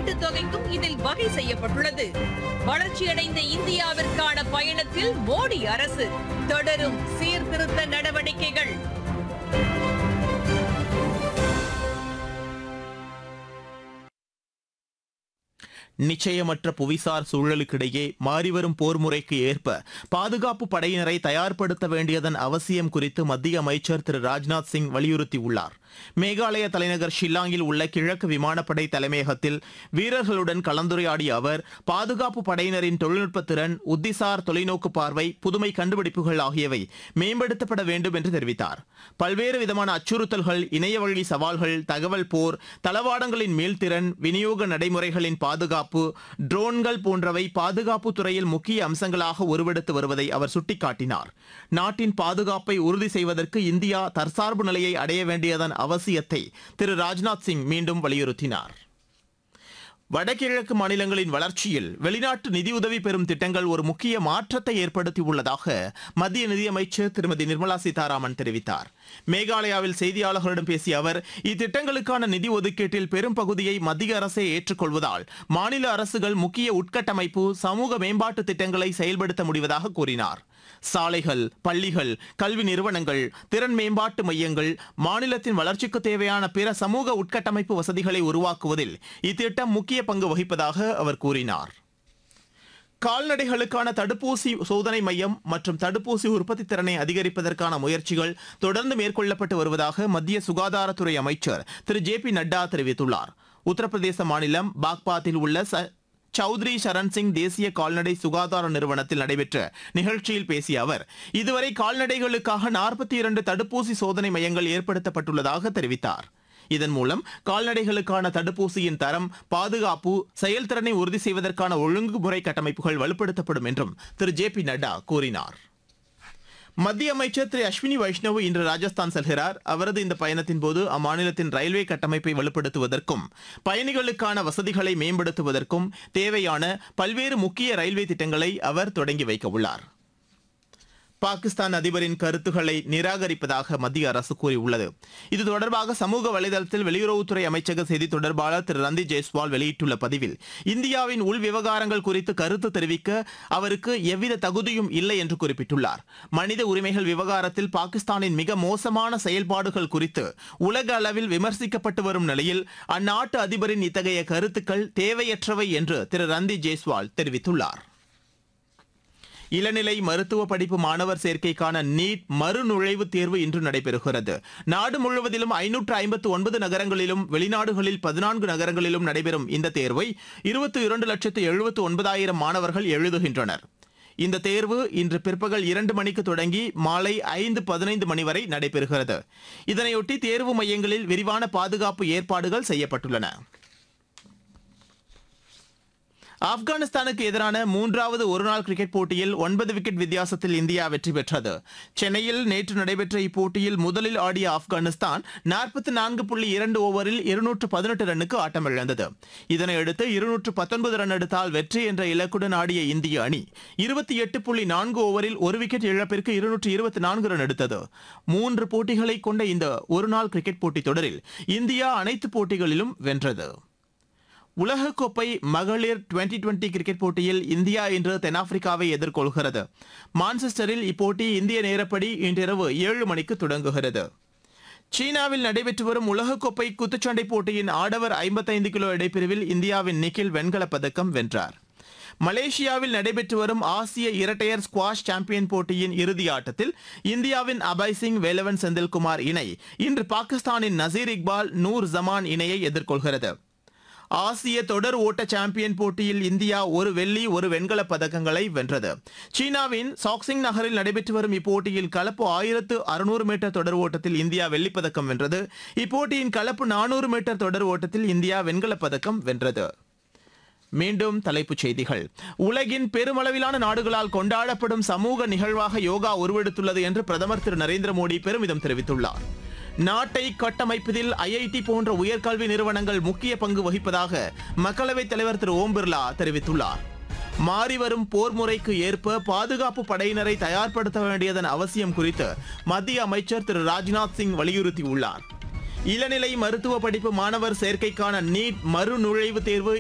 காப்பீட்டுத் தொகைக்கும் இதில் வகை செய்யப்பட்டுள்ளது வளர்ச்சியடைந்த இந்தியாவிற்கான பயணத்தில் மோடி அரசு தொடரும் சீர்திருத்த நடவடிக்கைகள் நிச்சயமற்ற புவிசார் சூழலுக்கிடையே மாறிவரும் போர் முறைக்கு ஏற்ப பாதுகாப்பு படையினரை தயார்படுத்த வேண்டியதன் அவசியம் குறித்து மத்திய அமைச்சர் திரு ராஜ்நாத் சிங் வலியுறுத்தியுள்ளார் மேகாலய தலைநகர் ஷில்லாங்கில் உள்ள கிழக்கு விமானப்படை தலைமையகத்தில் வீரர்களுடன் கலந்துரையாடிய அவர் பாதுகாப்பு படையினரின் தொழில்நுட்ப திறன் உத்திசார் தொலைநோக்கு பார்வை புதுமை கண்டுபிடிப்புகள் ஆகியவை மேம்படுத்தப்பட வேண்டும் என்று தெரிவித்தார் பல்வேறு விதமான அச்சுறுத்தல்கள் இணையவழி சவால்கள் தகவல் போர் தளவாடங்களின் மீள்திறன் விநியோக நடைமுறைகளின் பாதுகாப்பு ட்ரோன்கள் போன்றவை பாதுகாப்பு துறையில் முக்கிய அம்சங்களாக உருவெடுத்து வருவதை அவர் சுட்டிக்காட்டினார் நாட்டின் பாதுகாப்பை உறுதி செய்வதற்கு இந்தியா தற்சார்பு நிலையை அடைய வேண்டியதன் அவசியத்தை திரு ராஜ்நாத் சிங் மீண்டும் வலியுறுத்தினார் வடகிழக்கு மாநிலங்களின் வளர்ச்சியில் வெளிநாட்டு நிதியுதவி பெறும் திட்டங்கள் ஒரு முக்கிய மாற்றத்தை ஏற்படுத்தியுள்ளதாக மத்திய நிதியமைச்சர் திருமதி நிர்மலா சீதாராமன் தெரிவித்தார் மேகாலயாவில் செய்தியாளர்களிடம் பேசிய அவர் இத்திட்டங்களுக்கான நிதி ஒதுக்கீட்டில் பெரும் பகுதியை மத்திய அரசே ஏற்றுக்கொள்வதால் மாநில அரசுகள் முக்கிய உட்கட்டமைப்பு சமூக மேம்பாட்டு திட்டங்களை செயல்படுத்த முடிவதாக கூறினார் சாலைகள் பள்ளிகள் கல்வி நிறுவனங்கள் திறன் மேம்பாட்டு மையங்கள் மாநிலத்தின் வளர்ச்சிக்கு தேவையான பிற சமூக உட்கட்டமைப்பு வசதிகளை உருவாக்குவதில் இத்திட்டம் முக்கிய பங்கு வகிப்பதாக அவர் கூறினார் கால்நடைகளுக்கான தடுப்பூசி சோதனை மையம் மற்றும் தடுப்பூசி உற்பத்தி திறனை அதிகரிப்பதற்கான முயற்சிகள் தொடர்ந்து மேற்கொள்ளப்பட்டு வருவதாக மத்திய சுகாதாரத்துறை அமைச்சர் திரு ஜே பி நட்டா தெரிவித்துள்ளார் உத்தரப்பிரதேச மாநிலம் பாக்பாத்தில் உள்ள ச சௌத்ரி சரண் சிங் தேசிய கால்நடை சுகாதார நிறுவனத்தில் நடைபெற்ற நிகழ்ச்சியில் பேசிய அவர் இதுவரை கால்நடைகளுக்காக நாற்பத்தி இரண்டு தடுப்பூசி சோதனை மையங்கள் ஏற்படுத்தப்பட்டுள்ளதாக தெரிவித்தார் இதன் மூலம் கால்நடைகளுக்கான தடுப்பூசியின் தரம் பாதுகாப்பு செயல்திறனை உறுதி செய்வதற்கான ஒழுங்குமுறை கட்டமைப்புகள் வலுப்படுத்தப்படும் என்றும் திரு ஜே பி நட்டா கூறினார் மத்திய அமைச்சர் திரு அஸ்வினி வைஷ்ணவ் இன்று ராஜஸ்தான் செல்கிறார் அவரது இந்த பயணத்தின் போது அம்மாநிலத்தின் ரயில்வே கட்டமைப்பை வலுப்படுத்துவதற்கும் பயணிகளுக்கான வசதிகளை மேம்படுத்துவதற்கும் தேவையான பல்வேறு முக்கிய ரயில்வே திட்டங்களை அவர் தொடங்கி வைக்க உள்ளார் பாகிஸ்தான் அதிபரின் கருத்துக்களை நிராகரிப்பதாக மத்திய அரசு கூறியுள்ளது இது தொடர்பாக சமூக வலைதளத்தில் வெளியுறவுத்துறை அமைச்சக செய்தி தொடர்பாளர் திரு ரந்தீப் ஜெய்ஸ்வால் வெளியிட்டுள்ள பதிவில் இந்தியாவின் உள் விவகாரங்கள் குறித்து கருத்து தெரிவிக்க அவருக்கு எவ்வித தகுதியும் இல்லை என்று குறிப்பிட்டுள்ளார் மனித உரிமைகள் விவகாரத்தில் பாகிஸ்தானின் மிக மோசமான செயல்பாடுகள் குறித்து உலக அளவில் விமர்சிக்கப்பட்டு வரும் நிலையில் அந்நாட்டு அதிபரின் இத்தகைய கருத்துக்கள் தேவையற்றவை என்று திரு ரந்தீப் ஜெய்ஸ்வால் தெரிவித்துள்ளார் இளநிலை மருத்துவ படிப்பு மாணவர் சேர்க்கைக்கான நீட் மறுநுழைவுத் தேர்வு இன்று நடைபெறுகிறது நாடு முழுவதிலும் ஐநூற்று ஐம்பத்து ஒன்பது நகரங்களிலும் வெளிநாடுகளில் பதினான்கு நகரங்களிலும் நடைபெறும் இந்த தேர்வை இருபத்தி இரண்டு லட்சத்து எழுபத்து ஒன்பதாயிரம் மாணவர்கள் எழுதுகின்றனர் இந்த தேர்வு இன்று பிற்பகல் இரண்டு மணிக்கு தொடங்கி மாலை ஐந்து பதினைந்து மணி வரை நடைபெறுகிறது இதனையொட்டி தேர்வு மையங்களில் விரிவான பாதுகாப்பு ஏற்பாடுகள் செய்யப்பட்டுள்ளன ஆப்கானிஸ்தானுக்கு எதிரான மூன்றாவது ஒருநாள் கிரிக்கெட் போட்டியில் ஒன்பது விக்கெட் வித்தியாசத்தில் இந்தியா வெற்றி பெற்றது சென்னையில் நேற்று நடைபெற்ற இப்போட்டியில் முதலில் ஆடிய ஆப்கானிஸ்தான் நாற்பத்தி நான்கு புள்ளி இரண்டு ஓவரில் இருநூற்று பதினெட்டு ரன்னுக்கு ஆட்டமிழந்தது இதனையடுத்து இருநூற்று பத்தொன்பது ரன் எடுத்தால் வெற்றி என்ற இலக்குடன் ஆடிய இந்திய அணி இருபத்தி எட்டு புள்ளி நான்கு ஓவரில் ஒரு விக்கெட் இழப்பிற்கு இருநூற்று இருபத்தி நான்கு ரன் எடுத்தது மூன்று போட்டிகளை கொண்ட இந்த ஒருநாள் கிரிக்கெட் போட்டித் தொடரில் இந்தியா அனைத்து போட்டிகளிலும் வென்றது உலகக்கோப்பை மகளிர் டுவெண்டி டுவெண்டி கிரிக்கெட் போட்டியில் இந்தியா இன்று தென்னாப்பிரிக்காவை எதிர்கொள்கிறது மான்செஸ்டரில் இப்போட்டி இந்திய நேரப்படி இன்றிரவு ஏழு மணிக்கு தொடங்குகிறது சீனாவில் நடைபெற்று வரும் உலகக்கோப்பை குத்துச்சண்டை போட்டியின் ஆடவர் ஐம்பத்தைந்து கிலோ இடைப்பிரிவில் இந்தியாவின் நிக்கில் வெண்கலப் பதக்கம் வென்றார் மலேசியாவில் நடைபெற்று வரும் ஆசிய இரட்டையர் ஸ்குவாஷ் சாம்பியன் போட்டியின் இறுதி ஆட்டத்தில் இந்தியாவின் அபய் சிங் வேலவன் செந்தில்குமார் இணை இன்று பாகிஸ்தானின் நசீர் இக்பால் நூர் ஜமான் இணையை எதிர்கொள்கிறது ஆசிய தொடர் ஓட்ட சாம்பியன் போட்டியில் இந்தியா ஒரு வெள்ளி ஒரு வெண்கலப் பதக்கங்களை வென்றது சீனாவின் சாக்சிங் நகரில் நடைபெற்று வரும் இப்போட்டியில் கலப்பு ஆயிரத்து அறுநூறு மீட்டர் தொடர் ஓட்டத்தில் இந்தியா வெள்ளிப் பதக்கம் வென்றது இப்போட்டியின் கலப்பு நானூறு மீட்டர் தொடர் ஓட்டத்தில் இந்தியா வெண்கலப் பதக்கம் வென்றது மீண்டும் தலைப்புச் செய்திகள் உலகின் பெருமளவிலான நாடுகளால் கொண்டாடப்படும் சமூக நிகழ்வாக யோகா உருவெடுத்துள்ளது என்று பிரதமர் திரு நரேந்திர மோடி பெருமிதம் தெரிவித்துள்ளார் நாட்டை கட்டமைப்பதில் ஐஐடி போன்ற உயர்கல்வி நிறுவனங்கள் முக்கிய பங்கு வகிப்பதாக மக்களவைத் தலைவர் திரு ஓம் பிர்லா தெரிவித்துள்ளார் மாறிவரும் போர் முறைக்கு ஏற்ப பாதுகாப்பு படையினரை தயார்படுத்த வேண்டியதன் அவசியம் குறித்து மத்திய அமைச்சர் திரு ராஜ்நாத் சிங் வலியுறுத்தியுள்ளார் இளநிலை மருத்துவ படிப்பு மாணவர் சேர்க்கைக்கான நீட் மறுநுழைவுத் தேர்வு